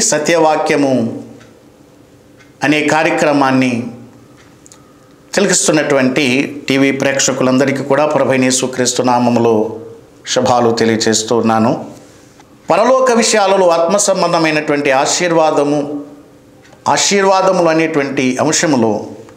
సత్యవాక్యము అనే కార్యక్రమాన్ని తిలకిస్తున్నటువంటి టీవీ ప్రేక్షకులందరికీ కూడా ప్రభైనేసు క్రీస్తు నామములో శుభాలు తెలియజేస్తూ ఉన్నాను పరలోక విషయాలలో ఆత్మ సంబంధమైనటువంటి ఆశీర్వాదము ఆశీర్వాదములు అనేటువంటి అంశములో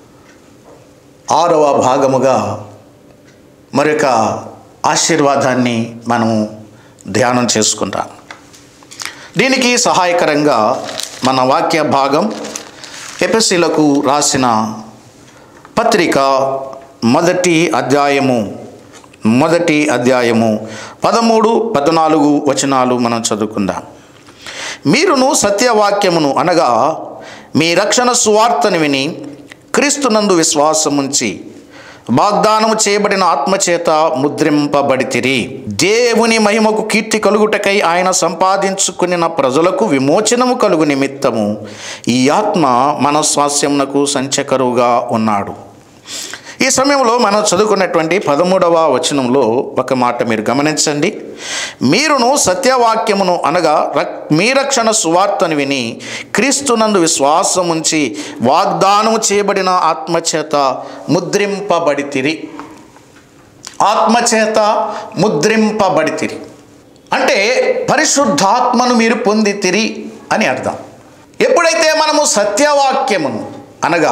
ఆరవ భాగముగా మరొక ఆశీర్వాదాన్ని మనము ధ్యానం చేసుకుంటాం దీనికి సహాయకరంగా మన వాక్య భాగం ఎపిసిలకు రాసిన పత్రిక మొదటి అధ్యాయము మొదటి అధ్యాయము పదమూడు పద్నాలుగు వచనాలు మనం చదువుకుందాం మీరును సత్యవాక్యమును అనగా మీ రక్షణ సువార్తను విని క్రీస్తునందు విశ్వాసముంచి వాగ్దానము చేయబడిన ఆత్మచేత ముద్రింపబడితిరి దేవుని మహిమకు కీర్తి కలుగుటకై ఆయన సంపాదించుకున్న ప్రజలకు విమోచనము కలుగు నిమిత్తము ఈ ఆత్మ మన స్వాస్యమునకు సంచకరువుగా ఉన్నాడు ఈ సమయంలో మనం చదువుకున్నటువంటి పదమూడవ వచనంలో ఒక మాట మీరు గమనించండి మీరును సత్యవాక్యమును అనగా రక్ మీ రక్షణ సువార్తను విని క్రీస్తునందు విశ్వాసం ఉంచి వాగ్దానము చేయబడిన ఆత్మచేత ముద్రింపబడితిరి ఆత్మచేత ముద్రింపబడితిరి అంటే పరిశుద్ధాత్మను మీరు పొందితిరి అని అర్థం ఎప్పుడైతే మనము సత్యవాక్యమును అనగా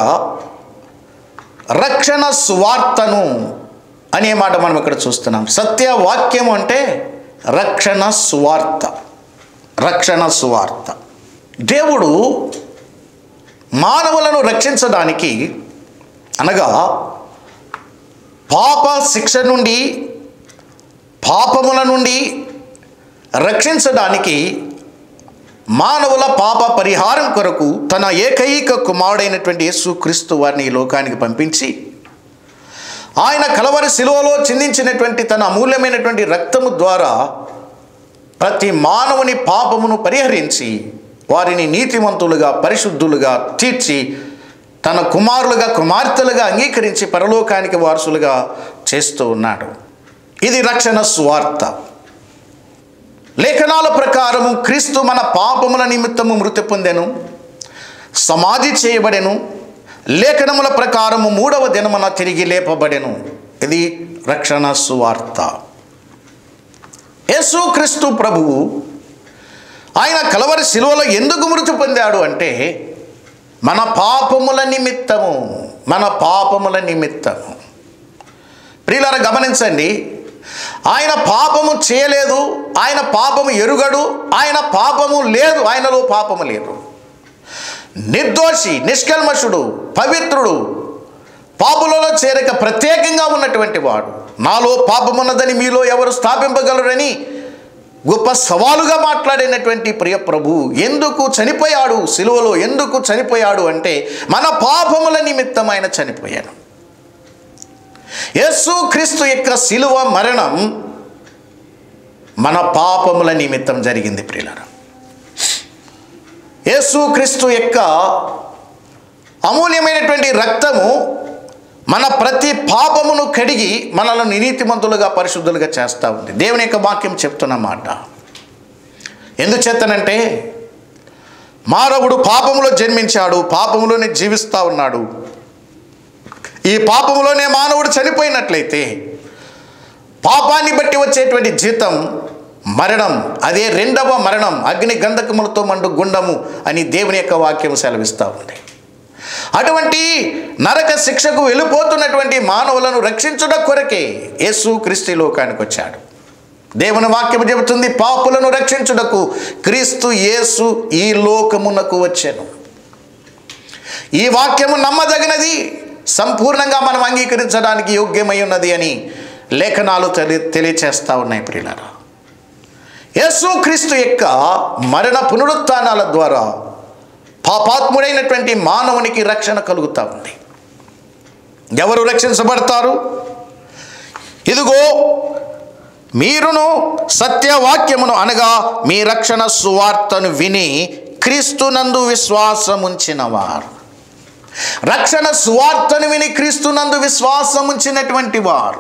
రక్షణ సువార్తను అనే మాట మనం ఇక్కడ చూస్తున్నాం సత్యవాక్యం అంటే రక్షణ సువార్త రక్షణ సువార్త దేవుడు మానవులను రక్షించడానికి అనగా పాప శిక్ష నుండి పాపముల నుండి రక్షించడానికి మానవుల పాప పరిహారం కొరకు తన ఏకైక కుమారుడైనటువంటి యేసుక్రీస్తు వారిని ఈ లోకానికి పంపించి ఆయన కలవరి శిలువలో చిందించినటువంటి తన అమూల్యమైనటువంటి రక్తము ద్వారా ప్రతి మానవుని పాపమును పరిహరించి వారిని నీతివంతులుగా పరిశుద్ధులుగా తీర్చి తన కుమారులుగా కుమార్తెలుగా అంగీకరించి పరలోకానికి వారసులుగా చేస్తూ ఉన్నాడు ఇది రక్షణ స్వార్థ లేఖనాల ప్రకారము క్రీస్తు మన పాపముల నిమిత్తము మృతి పొందెను సమాధి చేయబడెను లేఖనముల ప్రకారము మూడవ దినమున తిరిగి లేపబడెను ఇది రక్షణ సువార్త యేసు క్రీస్తు ప్రభువు ఆయన కలవరి శిలువలో ఎందుకు మృతి పొందాడు అంటే మన పాపముల నిమిత్తము మన పాపముల నిమిత్తము ప్రియులారా గమనించండి ఆయన పాపము చేయలేదు ఆయన పాపము ఎరుగడు ఆయన పాపము లేదు ఆయనలో పాపము లేదు నిర్దోషి నిష్కల్మషుడు పవిత్రుడు పాపులలో చేరక ప్రత్యేకంగా ఉన్నటువంటి వాడు నాలో పాపమున్నదని మీలో ఎవరు స్థాపింపగలరని గొప్ప సవాలుగా మాట్లాడినటువంటి ప్రియ ప్రభు ఎందుకు చనిపోయాడు సిలువలో ఎందుకు చనిపోయాడు అంటే మన పాపముల నిమిత్తం ఆయన చనిపోయాడు యేసు క్రీస్తు యొక్క శిలువ మరణం మన పాపముల నిమిత్తం జరిగింది ప్రియులర యేసు క్రీస్తు యొక్క అమూల్యమైనటువంటి రక్తము మన ప్రతి పాపమును కడిగి మనల్ని నీతిమంతులుగా పరిశుద్ధులుగా చేస్తూ ఉంది దేవుని యొక్క వాక్యం చెప్తున్న మాట ఎందుచేతనంటే మానవుడు పాపములో జన్మించాడు పాపములోనే జీవిస్తూ ఉన్నాడు ఈ పాపములోనే మానవుడు చనిపోయినట్లయితే పాపాన్ని బట్టి వచ్చేటువంటి జీతం మరణం అదే రెండవ మరణం అగ్ని గంధకములతో మండు గుండము అని దేవుని యొక్క వాక్యం సెలవిస్తూ ఉంది అటువంటి నరక శిక్షకు వెళ్ళిపోతున్నటువంటి మానవులను రక్షించుట కొరకే యేసు క్రీస్తు లోకానికి వచ్చాడు దేవుని వాక్యం చెబుతుంది పాపులను రక్షించుటకు క్రీస్తు యేసు ఈ లోకమునకు వచ్చాను ఈ వాక్యము నమ్మదగినది సంపూర్ణంగా మనం అంగీకరించడానికి యోగ్యమై ఉన్నది అని లేఖనాలు తెలి తెలియచేస్తూ ఉన్నాయి ప్రియులారా యేసు క్రీస్తు యొక్క మరణ పునరుత్నాల ద్వారా పాపాత్ముడైనటువంటి మానవునికి రక్షణ కలుగుతూ ఉంది ఎవరు రక్షించబడతారు ఇదిగో మీరును సత్యవాక్యమును అనగా మీ రక్షణ సువార్తను విని క్రీస్తునందు విశ్వాసముంచిన వారు రక్షణ సువార్తను విని క్రీస్తునందు విశ్వాసం ఉంచినటువంటి వారు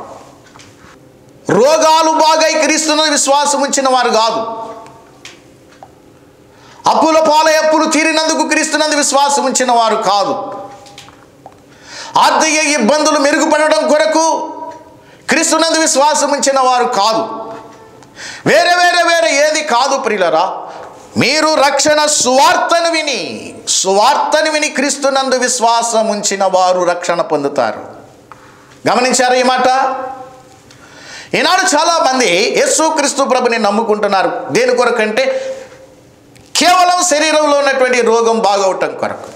రోగాలు బాగై క్రీస్తునందు విశ్వాసం ఉంచిన వారు కాదు అప్పుల పాలై అప్పులు తీరినందుకు క్రీస్తునందు విశ్వాసం ఉంచిన వారు కాదు ఆర్థిక ఇబ్బందులు మెరుగుపడడం కొరకు క్రీస్తునందు విశ్వాసం ఉంచిన వారు కాదు వేరే వేరే వేరే ఏది కాదు ప్రియులరా మీరు రక్షణ సువార్తను విని సువార్తను విని క్రీస్తునందు విశ్వాసం ఉంచిన వారు రక్షణ పొందుతారు గమనించారా ఈ మాట ఈనాడు చాలామంది యేసు క్రీస్తు ప్రభుని నమ్ముకుంటున్నారు దేని కొరకంటే కేవలం శరీరంలో ఉన్నటువంటి రోగం బాగవటం కొరకు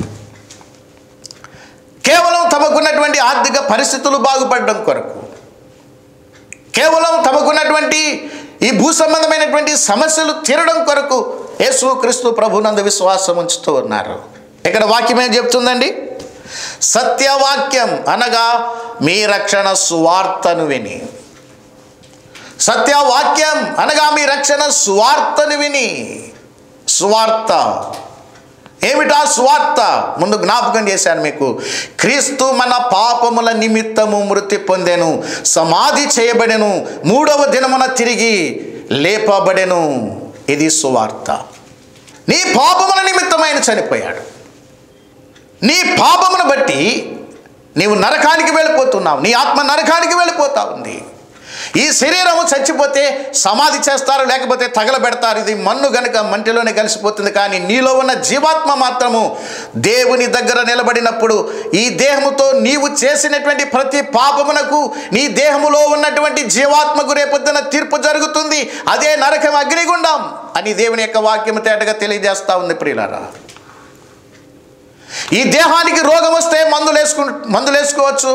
కేవలం తమకున్నటువంటి ఆర్థిక పరిస్థితులు బాగుపడడం కొరకు కేవలం తమకున్నటువంటి ఈ భూ సంబంధమైనటువంటి సమస్యలు తీరడం కొరకు యేసు క్రీస్తు ప్రభునందు విశ్వాసం ఉంచుతూ ఉన్నారు ఇక్కడ వాక్యం ఏం చెప్తుందండి సత్యవాక్యం అనగా మీ రక్షణ సువార్తను విని సత్యవాక్యం అనగా మీ రక్షణ సువార్తను విని సువార్త ఏమిటా సువార్త ముందు జ్ఞాపకం చేశాను మీకు క్రీస్తు మన పాపముల నిమిత్తము మృతి పొందెను సమాధి చేయబడెను మూడవ దినమున తిరిగి లేపబడెను ఇది సువార్త నీ పాపముల నిమిత్తమైన చనిపోయాడు నీ పాపమును బట్టి నీవు నరకానికి వెళ్ళిపోతున్నావు నీ ఆత్మ నరకానికి వెళ్ళిపోతా ఉంది ఈ శరీరము చచ్చిపోతే సమాధి చేస్తారు లేకపోతే తగలబెడతారు ఇది మన్ను గనుక మంటిలోనే కలిసిపోతుంది కానీ నీలో ఉన్న జీవాత్మ మాత్రము దేవుని దగ్గర నిలబడినప్పుడు ఈ దేహముతో నీవు చేసినటువంటి ప్రతి పాపమునకు నీ దేహములో ఉన్నటువంటి జీవాత్మకు రేపొద్దున తీర్పు జరుగుతుంది అదే నరకం అగ్నిగుండం అని దేవుని యొక్క వాక్యం తేటగా తెలియజేస్తా ఉంది ప్రియులారా ఈ దేహానికి రోగం వస్తే మందులు వేసుకు మందులు వేసుకోవచ్చు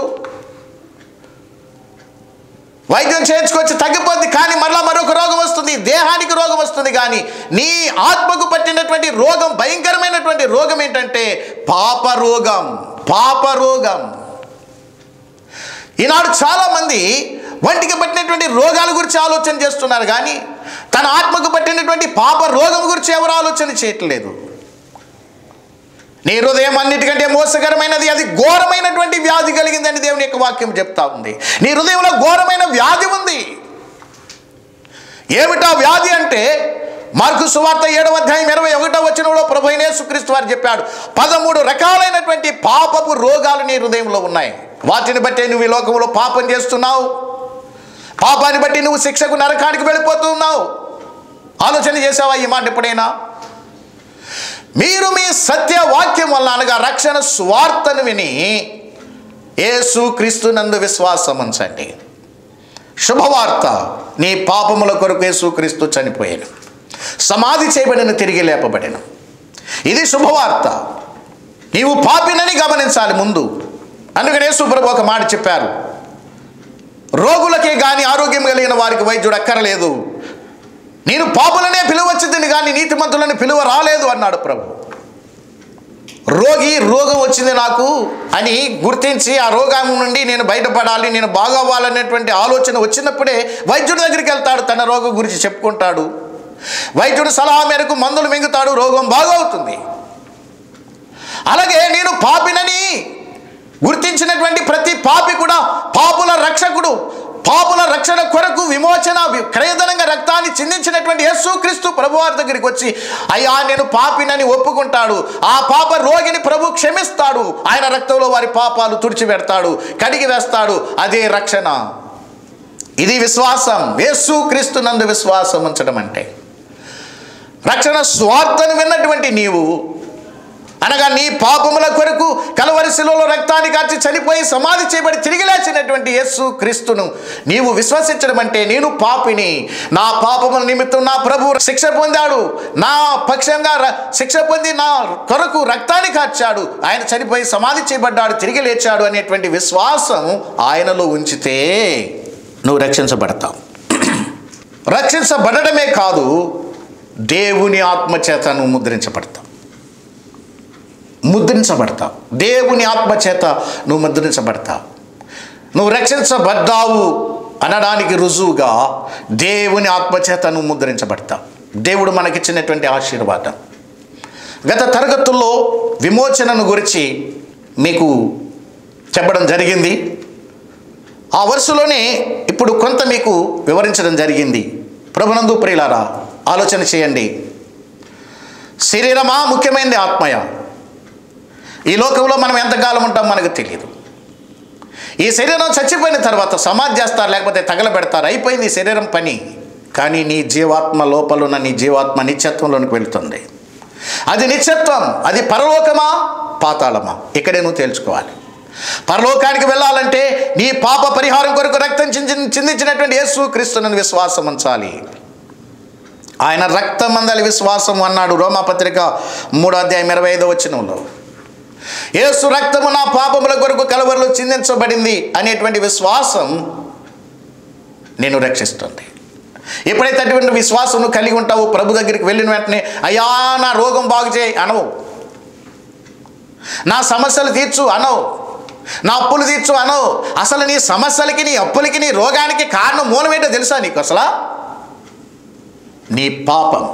వైద్యం చేయించుకోవచ్చు తగ్గిపోద్ది కానీ మరలా మరొక రోగం వస్తుంది దేహానికి రోగం వస్తుంది కానీ నీ ఆత్మకు పట్టినటువంటి రోగం భయంకరమైనటువంటి రోగం ఏంటంటే పాప రోగం పాప రోగం ఈనాడు చాలామంది వంటికి పట్టినటువంటి రోగాల గురించి ఆలోచన చేస్తున్నారు కానీ తన ఆత్మకు పట్టినటువంటి పాప రోగం గురించి ఎవరు ఆలోచన చేయట్లేదు నీ హృదయం అన్నిటికంటే మోసకరమైనది అది ఘోరమైనటువంటి వ్యాధి కలిగిందని దేవుని యొక్క వాక్యం చెప్తా ఉంది నీ హృదయంలో ఘోరమైన వ్యాధి ఉంది ఏమిటా వ్యాధి అంటే మార్కు సువార్త ఏడవ అధ్యాయం ఇరవై ఒకటో వచనంలో ప్రభు అయిన యేసుక్రీస్తు వారు చెప్పాడు పదమూడు రకాలైనటువంటి పాపపు రోగాలు నీ హృదయంలో ఉన్నాయి వాటిని బట్టి నువ్వు ఈ లోకంలో పాపం చేస్తున్నావు పాపాన్ని బట్టి నువ్వు శిక్షకు నరకానికి వెళ్ళిపోతున్నావు ఆలోచన చేసావా ఈ మాట ఎప్పుడైనా మీరు మీ సత్య వాక్యం వల్ల అనగా రక్షణ స్వార్థను విని యేసు క్రీస్తునందు విశ్వాసం ఉంచండి శుభవార్త నీ పాపముల కొరకు యేసు క్రీస్తు చనిపోయాను సమాధి చేయబడిన తిరిగి లేపబడిన ఇది శుభవార్త నీవు పాపినని గమనించాలి ముందు అందుకనే సుప్రభు ఒక మాట చెప్పారు రోగులకే కానీ ఆరోగ్యం కలిగిన వారికి వైద్యుడు అక్కరలేదు నేను పాపులనే పిలువచ్చింది కానీ నీతిమంతులను పిలువ రాలేదు అన్నాడు ప్రభు రోగి రోగం వచ్చింది నాకు అని గుర్తించి ఆ రోగం నుండి నేను బయటపడాలి నేను బాగవ్వాలనేటువంటి ఆలోచన వచ్చినప్పుడే వైద్యుడి దగ్గరికి వెళ్తాడు తన రోగం గురించి చెప్పుకుంటాడు వైద్యుడు సలహా మేరకు మందులు మింగుతాడు రోగం బాగవుతుంది అలాగే నేను పాపినని గుర్తించినటువంటి ప్రతి పాపి కూడా పాపుల రక్షకుడు పాపుల రక్షణ కొరకు విమోచన వి- క్రయధనంగా రక్తాన్ని చిందించినటువంటి యేసుక్రీస్తు ప్రభువారి దగ్గరికి వచ్చి అయ్యా నేను పాపినని ఒప్పుకుంటాడు ఆ పాప రోగిని ప్రభు క్షమిస్తాడు ఆయన రక్తంలో వారి పాపాలు తుడిచిపెడతాడు కడిగి వేస్తాడు అదే రక్షణ ఇది విశ్వాసం యేసుక్రీస్తు నందు విశ్వాసం ఉంచడం అంటే రక్షణ స్వార్థను విన్నటువంటి నీవు అనగా నీ పాపముల కొరకు కలవరి శిలువలో రక్తాన్ని కాచి చనిపోయి సమాధి చేయబడి తిరిగి లేచినటువంటి యేసు క్రీస్తును నీవు విశ్వసించడం అంటే నేను పాపిని నా పాపముల నిమిత్తం నా ప్రభు శిక్ష పొందాడు నా పక్షంగా ర- శిక్ష పొంది నా కొరకు రక్తాన్ని కార్చాడు ఆయన చనిపోయి సమాధి చేయబడ్డాడు తిరిగి లేచాడు అనేటువంటి విశ్వాసం ఆయనలో ఉంచితే నువ్వు రక్షించబడతావు రక్షించబడటమే కాదు దేవుని ఆత్మచేత నువ్వు ముద్రించబడతావు ముద్రించబడతావు దేవుని ఆత్మచేత నువ్వు ముద్రించబడతావు నువ్వు రక్షించబడ్డావు అనడానికి రుజువుగా దేవుని ఆత్మచేత నువ్వు ముద్రించబడతావు దేవుడు మనకిచ్చినటువంటి ఆశీర్వాదం గత తరగతుల్లో విమోచనను గురించి మీకు చెప్పడం జరిగింది ఆ వరుసలోనే ఇప్పుడు కొంత మీకు వివరించడం జరిగింది ప్రభునందు ప్రియులారా ఆలోచన చేయండి శరీరమా ముఖ్యమైనది ఆత్మయ ఈ లోకంలో మనం ఎంతకాలం ఉంటాం మనకు తెలియదు ఈ శరీరం చచ్చిపోయిన తర్వాత సమాధి చేస్తారు లేకపోతే తగలబెడతారు అయిపోయింది ఈ శరీరం పని కానీ నీ జీవాత్మ లోపలున్న నీ జీవాత్మ నిత్యత్వంలోనికి వెళ్తుంది అది నిత్యత్వం అది పరలోకమా పాతాళమా ఇక్కడే నువ్వు తేల్చుకోవాలి పరలోకానికి వెళ్ళాలంటే నీ పాప పరిహారం కొరకు రక్తం చింది చిందించినటువంటి యేసు క్రీస్తునని విశ్వాసం ఉంచాలి ఆయన రక్తమందలి విశ్వాసం అన్నాడు రోమాపత్రిక మూడో అధ్యాయం ఇరవై ఐదో వచ్చినంలో యేసు రక్తము నా పాపముల కొరకు కలవరలో చిందించబడింది అనేటువంటి విశ్వాసం నేను రక్షిస్తుంది ఎప్పుడైతే అటువంటి విశ్వాసం నువ్వు కలిగి ఉంటావో ప్రభు దగ్గరికి వెళ్ళిన వెంటనే అయ్యా నా రోగం బాగు చేయి అనవు నా సమస్యలు తీర్చు అనవు నా అప్పులు తీర్చు అనవు అసలు నీ సమస్యలకి నీ అప్పులకి నీ రోగానికి కారణం మూలమేంటో తెలుసా నీకు అసలు నీ పాపం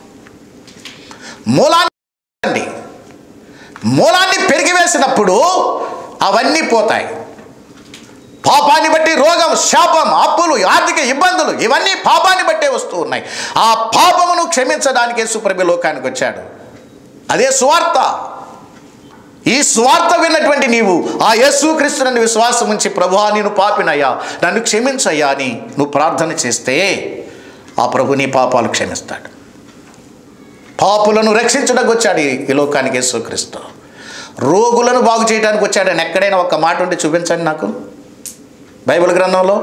మూలాన్ని మూలాన్ని పెరిగివేసినప్పుడు అవన్నీ పోతాయి పాపాన్ని బట్టి రోగం శాపం అప్పులు ఆర్థిక ఇబ్బందులు ఇవన్నీ పాపాన్ని బట్టే వస్తూ ఉన్నాయి ఆ పాపమును క్షమించడానికి యేసుప్రభు లోకానికి వచ్చాడు అదే సువార్త ఈ స్వార్థ విన్నటువంటి నీవు ఆ యేసుక్రీస్తునని విశ్వాసం ఉంచి ప్రభువా నేను పాపినయ్యా నన్ను క్షమించయ్యా అని నువ్వు ప్రార్థన చేస్తే ఆ ప్రభు నీ పాపాలు క్షమిస్తాడు పాపులను రక్షించడానికి వచ్చాడు ఈ- ఈ లోకానికి యేసుక్రీస్తు రోగులను బాగు చేయడానికి వచ్చాడని ఎక్కడైనా ఒక మాట ఉండి చూపించండి నాకు బైబిల్ గ్రంథంలో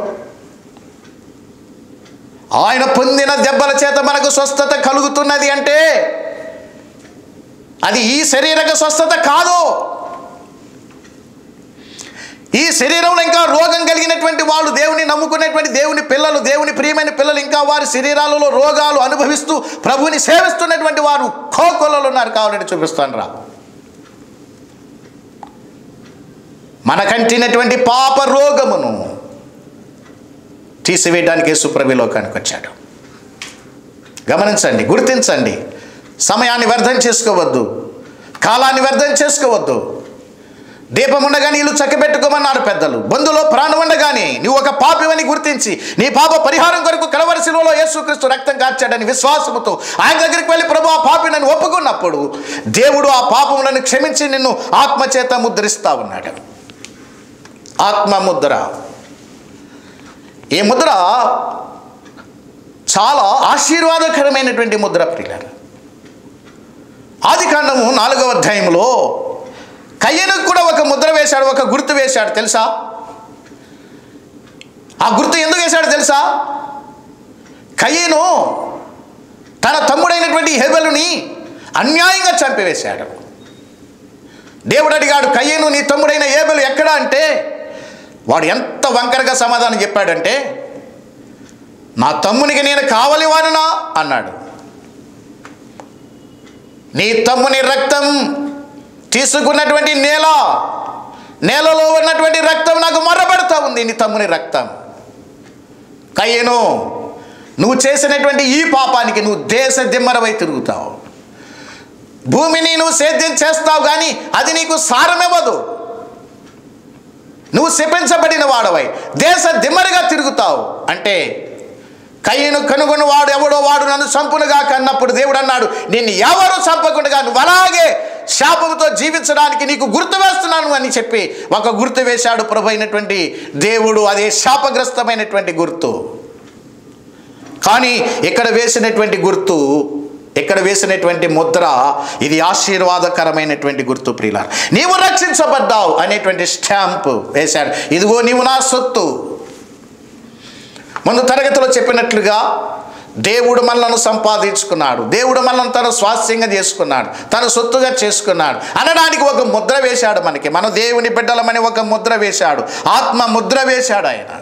ఆయన పొందిన దెబ్బల చేత మనకు స్వస్థత కలుగుతున్నది అంటే అది ఈ శరీరక స్వస్థత కాదు ఈ శరీరంలో ఇంకా రోగం కలిగినటువంటి వాళ్ళు దేవుని నమ్ముకునేటువంటి దేవుని పిల్లలు దేవుని ప్రియమైన పిల్లలు ఇంకా వారి శరీరాలలో రోగాలు అనుభవిస్తూ ప్రభుని సేవిస్తున్నటువంటి వారు కోకొల్లలు ఉన్నారు కావాలని చూపిస్తాను రా మనకంటినటువంటి పాప రోగమును తీసివేయడానికి యేసుప్రభు లోకానికి వచ్చాడు గమనించండి గుర్తించండి సమయాన్ని వ్యర్థం చేసుకోవద్దు కాలాన్ని వ్యర్థం చేసుకోవద్దు దీపం ఉండగా నీళ్ళు చక్కబెట్టుకోమన్నారు పెద్దలు బంధులో ప్రాణం ఉండగానే నువ్వు ఒక పాపివని గుర్తించి నీ పాప పరిహారం కొరకు కలవరశిలో యేసుక్రీస్తు రక్తం కార్చాడని విశ్వాసముతో ఆయన దగ్గరికి వెళ్ళి ప్రభు ఆ పాపి నన్ను ఒప్పుకున్నప్పుడు దేవుడు ఆ పాపములను క్షమించి నిన్ను ఆత్మచేత ముద్రిస్తా ఉన్నాడు ఆత్మ ముద్ర ఈ ముద్ర చాలా ఆశీర్వాదకరమైనటువంటి ముద్ర ప్రియులారా ఆది కాండము నాలుగవ అధ్యాయంలో కయ్యనుకు కూడా ఒక ముద్ర వేశాడు ఒక గుర్తు వేశాడు తెలుసా ఆ గుర్తు ఎందుకు వేశాడు తెలుసా కయ్యను తన తమ్ముడైనటువంటి హెబెలుని అన్యాయంగా చంపివేశాడు దేవుడు అడిగాడు కయ్యను నీ తమ్ముడైన ఏబెలు ఎక్కడా అంటే వాడు ఎంత వంకరగా సమాధానం చెప్పాడంటే నా తమ్మునికి నేను కావలి వానునా అన్నాడు నీ తమ్ముని రక్తం తీసుకున్నటువంటి నేల నేలలో ఉన్నటువంటి రక్తం నాకు మర్రబడతా ఉంది నీ తమ్ముని రక్తం కయ్యను నువ్వు చేసినటువంటి ఈ పాపానికి నువ్వు దేశ దిమ్మరవై తిరుగుతావు భూమిని నువ్వు సేద్యం చేస్తావు కానీ అది నీకు సారమివ్వదు నువ్వు శపించబడిన వాడవై దేశ దిమ్మరిగా తిరుగుతావు అంటే కయ్యను కనుగొని వాడు ఎవడో వాడు నన్ను చంపునుగా కన్నప్పుడు దేవుడు అన్నాడు నిన్ను ఎవరు చంపకుండా నువ్వు అలాగే శాపంతో జీవించడానికి నీకు గుర్తు వేస్తున్నాను అని చెప్పి ఒక గుర్తు వేశాడు ప్రభు అయినటువంటి దేవుడు అదే శాపగ్రస్తమైనటువంటి గుర్తు కానీ ఇక్కడ వేసినటువంటి గుర్తు ఇక్కడ వేసినటువంటి ముద్ర ఇది ఆశీర్వాదకరమైనటువంటి గుర్తు ప్రియులారు నీవు రక్షించబడ్డావు అనేటువంటి స్టాంపు వేశాడు ఇదిగో నీవు నా సొత్తు ముందు తరగతిలో చెప్పినట్లుగా దేవుడు మనలను సంపాదించుకున్నాడు దేవుడు మనల్ని తన స్వాస్థ్యంగా చేసుకున్నాడు తన సొత్తుగా చేసుకున్నాడు అనడానికి ఒక ముద్ర వేశాడు మనకి మన దేవుని బిడ్డలమని ఒక ముద్ర వేశాడు ఆత్మ ముద్ర వేశాడు ఆయన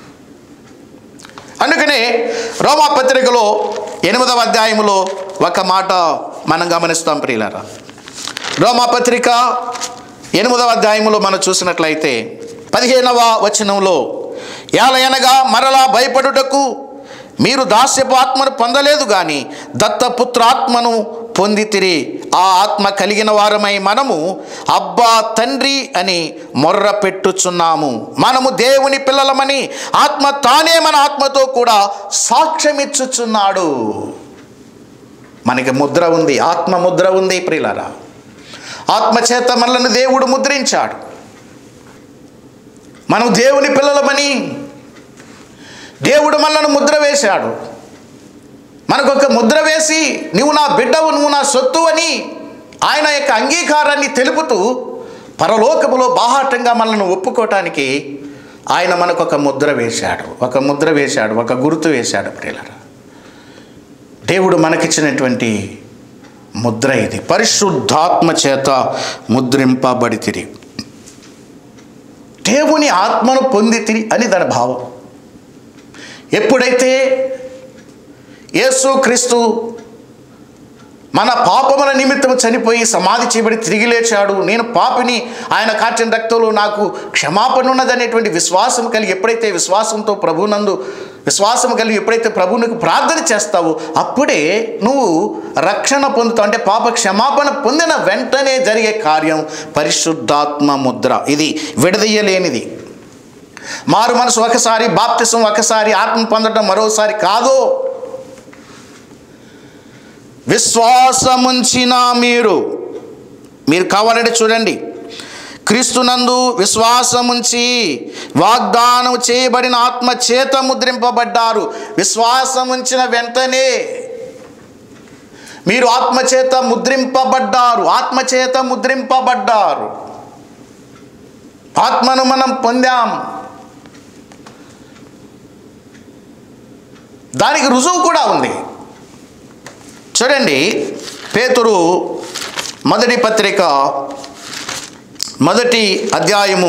అందుకనే రోమా పత్రికలో ఎనిమిదవ అధ్యాయములో ఒక మాట మనం గమనిస్తాం ప్రియులారా రోమా పత్రిక ఎనిమిదవ అధ్యాయములో మనం చూసినట్లయితే పదిహేనవ వచనంలో ఏలయనగా మరలా భయపడుటకు మీరు దాస్యపు ఆత్మను పొందలేదు కానీ దత్తపుత్రాత్మను పొందితిరి ఆ ఆత్మ కలిగిన వారమై మనము అబ్బా తండ్రి అని మొర్ర పెట్టుచున్నాము మనము దేవుని పిల్లలమని ఆత్మ తానే మన ఆత్మతో కూడా సాక్ష్యమిచ్చుచున్నాడు మనకి ముద్ర ఉంది ఆత్మ ముద్ర ఉంది ప్రియులరా ఆత్మచేత మనలను దేవుడు ముద్రించాడు మనం దేవుని పిల్లలమని దేవుడు మనలను ముద్ర వేశాడు మనకు ఒక ముద్ర వేసి నువ్వు నా బిడ్డవు నువ్వు నా సొత్తు అని ఆయన యొక్క అంగీకారాన్ని తెలుపుతూ పరలోకములో బాహాటంగా మనల్ని ఒప్పుకోవటానికి ఆయన మనకు ఒక ముద్ర వేశాడు ఒక ముద్ర వేశాడు ఒక గుర్తు వేశాడు ప్రియులరా దేవుడు మనకిచ్చినటువంటి ముద్ర ఇది పరిశుద్ధాత్మ చేత ముద్రింపబడితిరి దేవుని ఆత్మను పొందితిరి అని దాని భావం ఎప్పుడైతే యేసు క్రీస్తు మన పాపముల నిమిత్తం చనిపోయి సమాధి చేయబడి తిరిగి లేచాడు నేను పాపిని ఆయన కాచిన రక్తంలో నాకు క్షమాపణ ఉన్నదనేటువంటి విశ్వాసం కలిగి ఎప్పుడైతే విశ్వాసంతో ప్రభునందు విశ్వాసం కలిగి ఎప్పుడైతే ప్రభువునికి ప్రార్థన చేస్తావో అప్పుడే నువ్వు రక్షణ పొందుతావు అంటే పాప క్షమాపణ పొందిన వెంటనే జరిగే కార్యం పరిశుద్ధాత్మ ముద్ర ఇది విడదీయలేనిది మారు మనసు ఒకసారి బాప్తిసం ఒకసారి ఆత్మ పొందడం మరోసారి కాదు విశ్వాసముంచిన మీరు మీరు కావాలంటే చూడండి క్రీస్తునందు విశ్వాసముంచి వాగ్దానం చేయబడిన ఆత్మ చేత ముద్రింపబడ్డారు విశ్వాసముంచిన వెంటనే మీరు ఆత్మచేత ముద్రింపబడ్డారు ఆత్మచేత ముద్రింపబడ్డారు ఆత్మను మనం పొందాం దానికి రుజువు కూడా ఉంది చూడండి పేతురు మొదటి పత్రిక మొదటి అధ్యాయము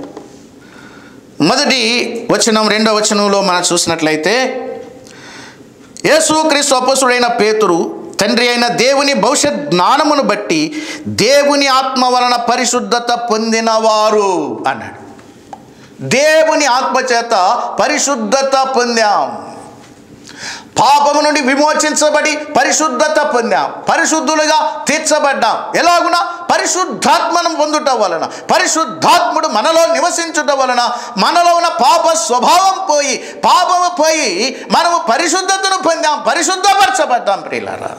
మొదటి వచనం రెండవ వచనంలో మనం చూసినట్లయితే యేసుక్రీస్తు అపసుడైన పేతురు తండ్రి అయిన దేవుని భవిష్యత్ జ్ఞానమును బట్టి దేవుని ఆత్మ వలన పరిశుద్ధత పొందినవారు అన్నాడు దేవుని ఆత్మ చేత పరిశుద్ధత పొందాం పాపము నుండి విమోచించబడి పరిశుద్ధత పొందాం పరిశుద్ధులుగా తీర్చబడ్డాం ఎలాగున పరిశుద్ధాత్మను పొందుట వలన పరిశుద్ధాత్ముడు మనలో నివసించుట వలన మనలో ఉన్న పాప స్వభావం పోయి పాపము పోయి మనము పరిశుద్ధతను పొందాం పరిశుద్ధపరచబడ్డాం ప్రియులారా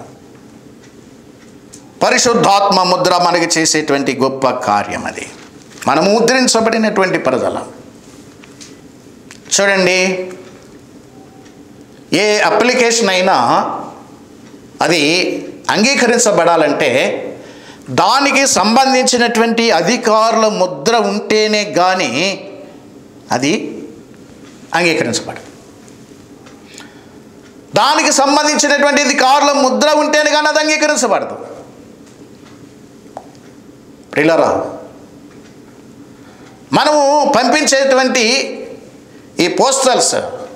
పరిశుద్ధాత్మ ముద్ర మనకి చేసేటువంటి గొప్ప కార్యం అది మనము ముద్రించబడినటువంటి ప్రజలం చూడండి ఏ అప్లికేషన్ అయినా అది అంగీకరించబడాలంటే దానికి సంబంధించినటువంటి అధికారుల ముద్ర ఉంటేనే కానీ అది అంగీకరించబడదు దానికి సంబంధించినటువంటి అధికారుల ముద్ర ఉంటేనే కానీ అది అంగీకరించబడదు ప్రిలరా మనము పంపించేటువంటి ఈ పోస్టల్స్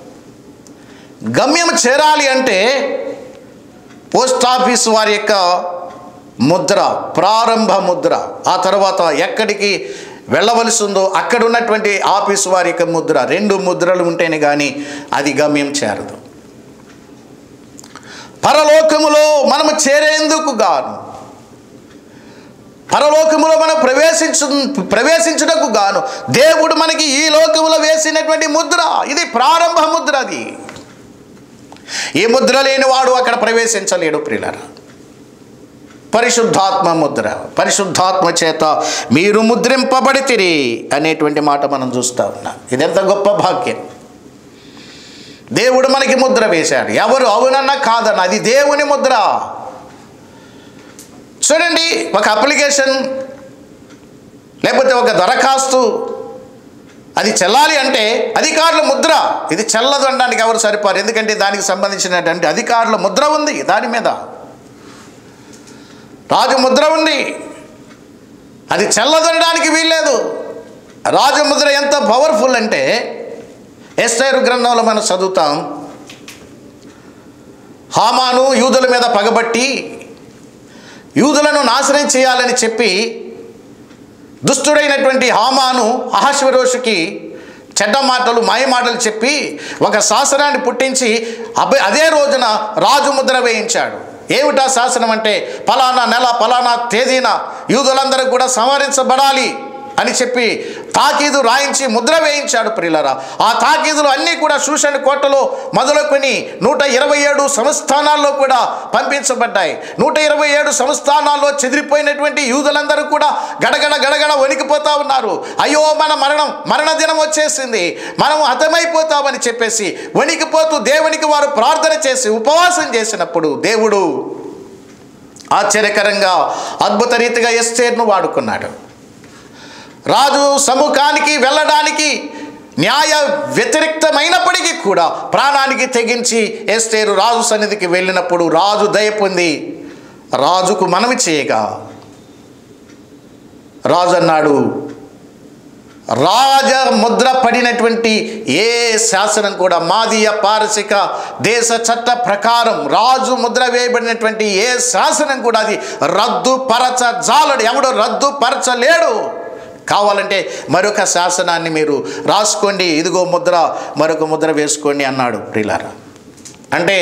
గమ్యం చేరాలి అంటే పోస్ట్ ఆఫీస్ వారి యొక్క ముద్ర ప్రారంభ ముద్ర ఆ తర్వాత ఎక్కడికి వెళ్ళవలసి ఉందో అక్కడ ఉన్నటువంటి ఆఫీస్ వారి యొక్క ముద్ర రెండు ముద్రలు ఉంటేనే కానీ అది గమ్యం చేరదు పరలోకములో మనము చేరేందుకు గాను పరలోకములో మనం ప్రవేశించు ప్రవేశించుటకు గాను దేవుడు మనకి ఈ లోకములో వేసినటువంటి ముద్ర ఇది ప్రారంభ ముద్ర అది ఈ ముద్ర లేనివాడు అక్కడ ప్రవేశించలేడు ప్రియులరా పరిశుద్ధాత్మ ముద్ర పరిశుద్ధాత్మ చేత మీరు ముద్రింపబడితిరి అనేటువంటి మాట మనం చూస్తూ ఉన్నాం ఇదెంత గొప్ప భాగ్యం దేవుడు మనకి ముద్ర వేశాడు ఎవరు అవునన్నా కాదన్న అది దేవుని ముద్ర చూడండి ఒక అప్లికేషన్ లేకపోతే ఒక దరఖాస్తు అది చెల్లాలి అంటే అధికారుల ముద్ర ఇది చెల్లదు అనడానికి ఎవరు సరిపారు ఎందుకంటే దానికి సంబంధించినటువంటి అధికారుల ముద్ర ఉంది దాని మీద రాజు ముద్ర ఉంది అది చెల్లదనడానికి వీల్లేదు రాజు ముద్ర ఎంత పవర్ఫుల్ అంటే ఎస్ఐరు గ్రంథంలో మనం చదువుతాం హామాను యూదుల మీద పగబట్టి యూదులను నాశనం చేయాలని చెప్పి దుష్టుడైనటువంటి హామాను అహశ్వరోషుకి చెడ్డ మాటలు మాయ మాటలు చెప్పి ఒక శాసనాన్ని పుట్టించి అబ- అదే రోజున రాజు ముద్ర వేయించాడు ఏమిటా శాసనం అంటే ఫలానా నెల ఫలానా తేదీన యూదులందరూ కూడా సంహరించబడాలి అని చెప్పి తాకీదు రాయించి ముద్ర వేయించాడు ప్రియులరా ఆ తాకీదులు అన్నీ కూడా శూషన్ కోటలో మొదలుకొని నూట ఇరవై ఏడు సంస్థానాల్లో కూడా పంపించబడ్డాయి నూట ఇరవై ఏడు సంస్థానాల్లో చెదిరిపోయినటువంటి యూదులందరూ కూడా గడగడ గడగడ వణికిపోతా ఉన్నారు అయ్యో మన మరణం మరణ దినం వచ్చేసింది మనం హతమైపోతామని చెప్పేసి వణికిపోతూ దేవునికి వారు ప్రార్థన చేసి ఉపవాసం చేసినప్పుడు దేవుడు ఆశ్చర్యకరంగా అద్భుత రీతిగా ఎస్తేర్ను వాడుకున్నాడు రాజు సముఖానికి వెళ్ళడానికి న్యాయ వ్యతిరిక్తమైనప్పటికీ కూడా ప్రాణానికి తెగించి ఎస్తేరు రాజు సన్నిధికి వెళ్ళినప్పుడు రాజు దయ పొంది రాజుకు మనవి చేయగా రాజు అన్నాడు రాజ ముద్ర పడినటువంటి ఏ శాసనం కూడా మాదీయ పారసిక దేశ చట్ట ప్రకారం రాజు ముద్ర వేయబడినటువంటి ఏ శాసనం కూడా అది రద్దు పరచ జాలడు ఎవడు రద్దు పరచలేడు కావాలంటే మరొక శాసనాన్ని మీరు రాసుకోండి ఇదిగో ముద్ర మరొక ముద్ర వేసుకోండి అన్నాడు ప్రిలారా అంటే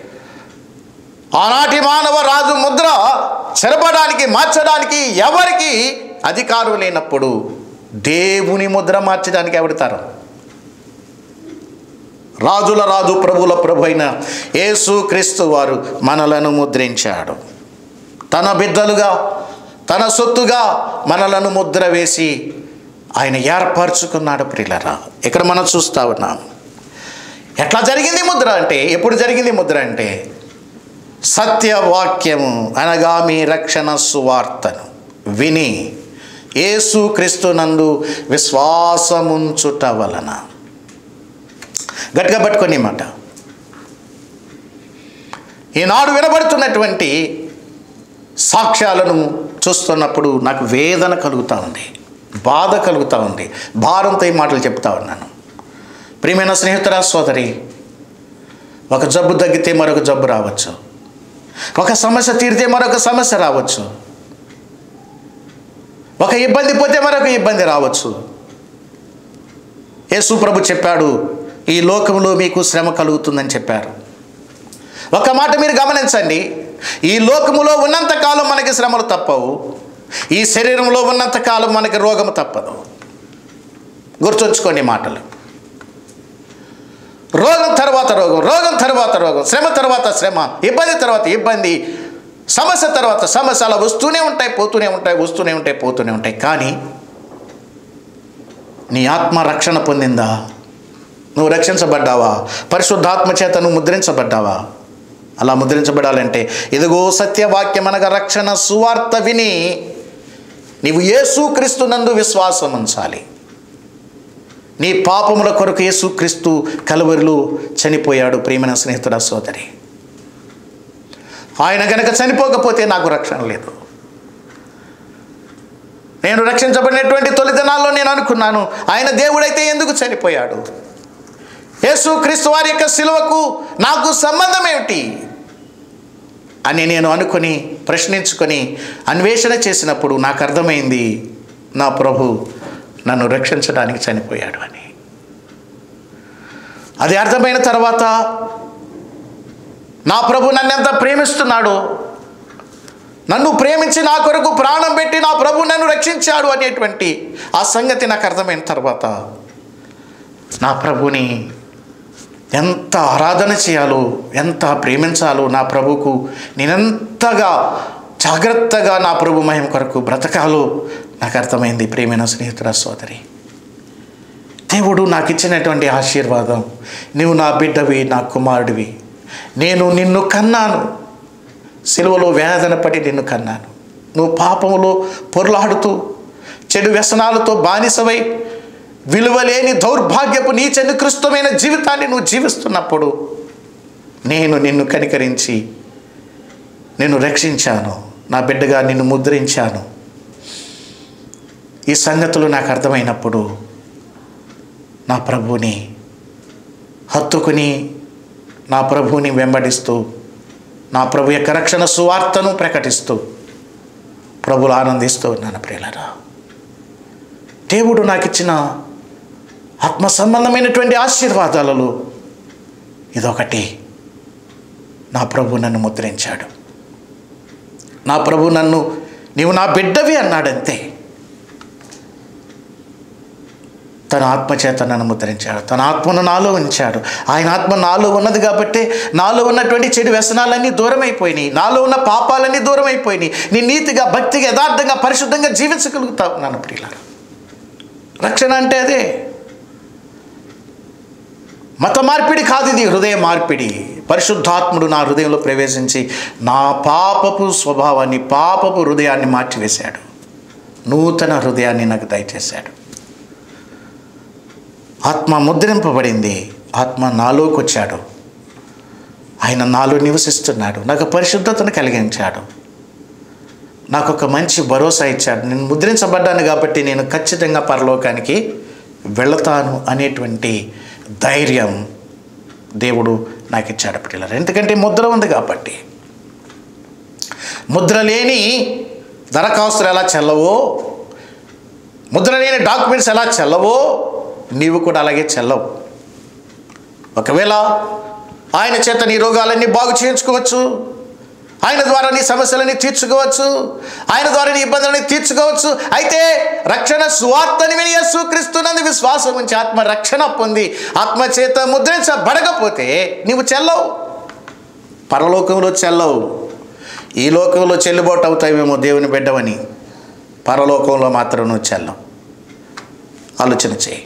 ఆనాటి మానవ రాజు ముద్ర చెరపడానికి మార్చడానికి ఎవరికి అధికారం లేనప్పుడు దేవుని ముద్ర మార్చడానికి ఎవడతారు రాజుల రాజు ప్రభుల ప్రభు అయిన యేసు క్రీస్తు వారు మనలను ముద్రించాడు తన బిడ్డలుగా తన సొత్తుగా మనలను ముద్ర వేసి ఆయన ఏర్పరచుకున్నాడు ప్రియులరా ఇక్కడ మనం చూస్తా ఉన్నాం ఎట్లా జరిగింది ముద్ర అంటే ఎప్పుడు జరిగింది ముద్ర అంటే సత్యవాక్యము అనగా మీ రక్షణ సువార్తను విని యేసు క్రీస్తునందు విశ్వాసముంచుట వలన గట్టిగా పట్టుకొని మాట ఈనాడు వినబడుతున్నటువంటి సాక్ష్యాలను చూస్తున్నప్పుడు నాకు వేదన కలుగుతూ ఉంది బాధ కలుగుతూ ఉంది భారంతో ఈ మాటలు చెప్తా ఉన్నాను ప్రియమైన స్నేహితురా సోదరి ఒక జబ్బు తగ్గితే మరొక జబ్బు రావచ్చు ఒక సమస్య తీరితే మరొక సమస్య రావచ్చు ఒక ఇబ్బంది పోతే మరొక ఇబ్బంది రావచ్చు యేసు ప్రభు చెప్పాడు ఈ లోకంలో మీకు శ్రమ కలుగుతుందని చెప్పారు ఒక మాట మీరు గమనించండి ఈ లోకములో ఉన్నంతకాలం మనకి శ్రమలు తప్పవు ఈ శరీరంలో ఉన్నంతకాలం మనకి రోగము తప్పదు గుర్తుంచుకోండి ఈ మాటలు రోగం తర్వాత రోగం రోగం తర్వాత రోగం శ్రమ తర్వాత శ్రమ ఇబ్బంది తర్వాత ఇబ్బంది సమస్య తర్వాత సమస్య అలా వస్తూనే ఉంటాయి పోతూనే ఉంటాయి వస్తూనే ఉంటాయి పోతూనే ఉంటాయి కానీ నీ ఆత్మ రక్షణ పొందిందా నువ్వు రక్షించబడ్డావా పరిశుద్ధాత్మ చేత నువ్వు ముద్రించబడ్డావా అలా ముద్రించబడాలంటే ఇదిగో సత్యవాక్యం అనగా రక్షణ సువార్త విని నీవు యేసుక్రీస్తునందు విశ్వాసం ఉంచాలి నీ పాపముల కొరకు యేసుక్రీస్తు కలువరిలో చనిపోయాడు ప్రియమైన స్నేహితుడ సోదరి ఆయన కనుక చనిపోకపోతే నాకు రక్షణ లేదు నేను రక్షించబడినటువంటి తొలి దినాల్లో నేను అనుకున్నాను ఆయన దేవుడైతే ఎందుకు చనిపోయాడు యేసు క్రీస్తు వారి యొక్క శిలువకు నాకు సంబంధం ఏమిటి అని నేను అనుకొని ప్రశ్నించుకొని అన్వేషణ చేసినప్పుడు నాకు అర్థమైంది నా ప్రభు నన్ను రక్షించడానికి చనిపోయాడు అని అది అర్థమైన తర్వాత నా ప్రభు నన్ను ఎంత ప్రేమిస్తున్నాడో నన్ను ప్రేమించి నా కొరకు ప్రాణం పెట్టి నా ప్రభు నన్ను రక్షించాడు అనేటువంటి ఆ సంగతి నాకు అర్థమైన తర్వాత నా ప్రభుని ఎంత ఆరాధన చేయాలో ఎంత ప్రేమించాలో నా ప్రభుకు నేనెంతగా జాగ్రత్తగా నా ప్రభు మహిమ కొరకు బ్రతకాలో నాకు అర్థమైంది ప్రేమైన స్నేహితుల సోదరి దేవుడు నాకు ఇచ్చినటువంటి ఆశీర్వాదం నువ్వు నా బిడ్డవి నా కుమారుడివి నేను నిన్ను కన్నాను సిలువలో వేదన పడి నిన్ను కన్నాను నువ్వు పాపములో పొరలాడుతూ చెడు వ్యసనాలతో బానిసవై విలువలేని దౌర్భాగ్యపు నీచ నికృష్టమైన జీవితాన్ని నువ్వు జీవిస్తున్నప్పుడు నేను నిన్ను కనికరించి నిన్ను రక్షించాను నా బిడ్డగా నిన్ను ముద్రించాను ఈ సంగతులు నాకు అర్థమైనప్పుడు నా ప్రభుని హత్తుకుని నా ప్రభువుని వెంబడిస్తూ నా ప్రభు యొక్క రక్షణ సువార్తను ప్రకటిస్తూ ప్రభులు ఆనందిస్తూ ఉన్నాను ప్రియులరా దేవుడు నాకు ఇచ్చిన ఆత్మ సంబంధమైనటువంటి ఆశీర్వాదాలలో ఇదొకటి నా ప్రభు నన్ను ముద్రించాడు నా ప్రభు నన్ను నీవు నా బిడ్డవి అన్నాడంతే తన ఆత్మచేత నన్ను ముద్రించాడు తన ఆత్మను నాలో ఉంచాడు ఆయన ఆత్మ నాలో ఉన్నది కాబట్టి నాలో ఉన్నటువంటి చెడు వ్యసనాలన్నీ దూరం అయిపోయినాయి నాలో ఉన్న పాపాలన్నీ దూరం అయిపోయినాయి నీ నీతిగా భక్తిగా యథార్థంగా పరిశుద్ధంగా జీవించగలుగుతావు నన్ను ప్రియులారా రక్షణ అంటే అదే మత మార్పిడి కాదు ఇది హృదయ మార్పిడి పరిశుద్ధాత్ముడు నా హృదయంలో ప్రవేశించి నా పాపపు స్వభావాన్ని పాపపు హృదయాన్ని మార్చివేశాడు నూతన హృదయాన్ని నాకు దయచేశాడు ఆత్మ ముద్రింపబడింది ఆత్మ నాలోకి వచ్చాడు ఆయన నాలో నివసిస్తున్నాడు నాకు పరిశుద్ధతను కలిగించాడు నాకు ఒక మంచి భరోసా ఇచ్చాడు నేను ముద్రించబడ్డాను కాబట్టి నేను ఖచ్చితంగా పరలోకానికి వెళతాను అనేటువంటి ధైర్యం దేవుడు నాకు ఇచ్చాడు పిల్లలు ఎందుకంటే ముద్ర ఉంది కాబట్టి ముద్ర లేని దరఖాస్తులు ఎలా చెల్లవో ముద్ర లేని డాక్యుమెంట్స్ ఎలా చెల్లవో నీవు కూడా అలాగే చెల్లవు ఒకవేళ ఆయన చేత నీ రోగాలన్నీ బాగు చేయించుకోవచ్చు ఆయన ద్వారా నీ సమస్యలన్నీ తీర్చుకోవచ్చు ఆయన ద్వారా నీ ఇబ్బందులని తీర్చుకోవచ్చు అయితే రక్షణ సువార్తని విని యేసు క్రీస్తునందు విశ్వాసం ఉంచి ఆత్మ రక్షణ పొంది ఆత్మ చేత ముద్రించబడకపోతే నీవు చెల్లవు పరలోకంలో చెల్లవు ఈ లోకంలో చెల్లుబాటు అవుతావేమో దేవుని బిడ్డవని పరలోకంలో మాత్రం నువ్వు చెల్లవు ఆలోచన చేయి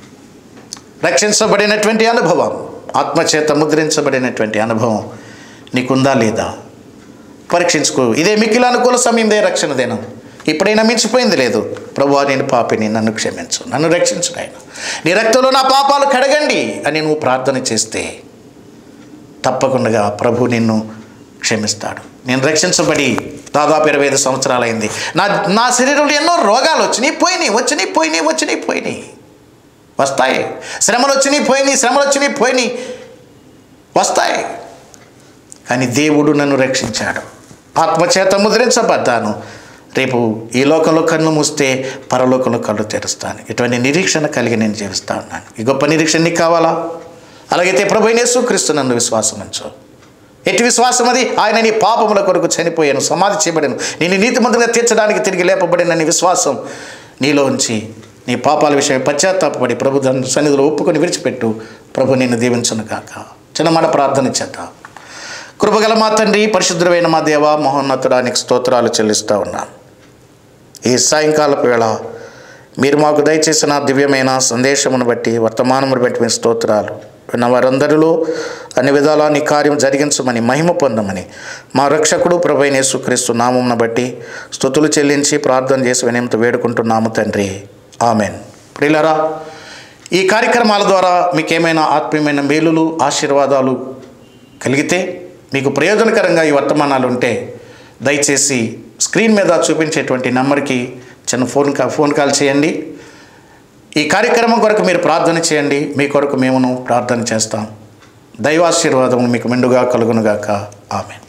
రక్షించబడినటువంటి అనుభవం ఆత్మచేత ముద్రించబడినటువంటి అనుభవం నీకుందా లేదా పరీక్షించుకో ఇదే మిక్కిలి అనుకూల సమయం దే రక్షణ దినం ఇప్పుడైనా మించిపోయింది లేదు ప్రభు నేను పాపిని నన్ను క్షమించు నన్ను రక్షించు ఆయన నీ రక్తంలో నా పాపాలు కడగండి అని నువ్వు ప్రార్థన చేస్తే తప్పకుండా ప్రభు నిన్ను క్షమిస్తాడు నేను రక్షించబడి దాదాపు ఇరవై ఐదు సంవత్సరాలైంది నా నా శరీరంలో ఎన్నో రోగాలు వచ్చినాయి పోయినాయి వచ్చినాయి పోయినాయి వచ్చినాయి పోయినాయి వస్తాయి శ్రమలు వచ్చినాయి పోయినాయి శ్రమలు వచ్చినాయి పోయినాయి వస్తాయి కానీ దేవుడు నన్ను రక్షించాడు ఆత్మచేత ముద్రించబడ్డాను రేపు ఈ లోకంలో కన్ను మూస్తే పరలోకంలో కళ్ళు తెరుస్తాను ఇటువంటి నిరీక్షణ కలిగి నేను జీవిస్తా ఉన్నాను ఈ గొప్ప నిరీక్షణ నీకు కావాలా అలాగైతే ప్రభు యేసు క్రీస్తు నన్ను విశ్వాసం ఉంచు ఎట్టి విశ్వాసం అది ఆయన నీ పాపముల కొరకు చనిపోయాను సమాధి చేయబడాను నేను నీతిమంతులుగా తీర్చడానికి తిరిగి లేపబడిన నీ విశ్వాసం నీలో ఉంచి నీ పాపాల విషయం పశ్చాత్తాపడి ప్రభు దాని సన్నిధిలో ఒప్పుకొని విడిచిపెట్టు ప్రభు నిన్ను దీవించను కాక చిన్నమాట ప్రార్థన చేద్దాం కృపగల మా తండ్రి పరిశుద్ధమైన మా దేవ మహోన్నతుడానికి స్తోత్రాలు చెల్లిస్తూ ఉన్నాను ఈ సాయంకాలపు వేళ మీరు మాకు దయచేసిన దివ్యమైన సందేశమును బట్టి వర్తమానమును బట్టి మీ స్తోత్రాలు విన్న వారందరిలో అన్ని విధాలా నీ కార్యం జరిగించమని మహిమ పొందమని మా రక్షకుడు ప్రభైన యేసుక్రీస్తు నామమును బట్టి స్తుతులు చెల్లించి ప్రార్థన చేసి వినయంతో వేడుకుంటున్నాము తండ్రి ఆమెన్ ప్రియులరా ఈ కార్యక్రమాల ద్వారా మీకు ఏమైనా ఆత్మీయమైన మేలులు ఆశీర్వాదాలు కలిగితే మీకు ప్రయోజనకరంగా ఈ వర్తమానాలు ఉంటే దయచేసి స్క్రీన్ మీద చూపించేటువంటి నెంబర్కి చిన్న ఫోన్ కా ఫోన్ కాల్ చేయండి ఈ కార్యక్రమం కొరకు మీరు ప్రార్థన చేయండి మీ కొరకు మేమును ప్రార్థన చేస్తాం దైవాశీర్వాదం మీకు మెండుగా కలుగునుగాక ఆమె